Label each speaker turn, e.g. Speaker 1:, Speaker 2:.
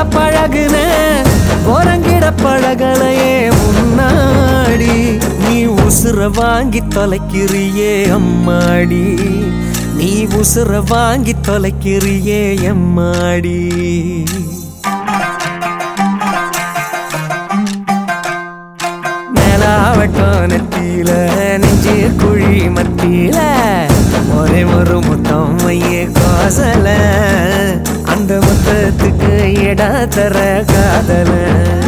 Speaker 1: பழகுன உறங்கிட பழகலையே முன்னாடி நீ உசுர வாங்கி தொலைக்கிறியே அம்மாடி நீ உசுர வாங்கி தொலைக்கிறியே எம்மாடி மேலாவட்டம் நெத்தியில நெஞ்சு குழி மத்தியில ஒரே ஒரு முத்தம் மைய கோசல அந்த முத்தத்துக்கு இட தர காதல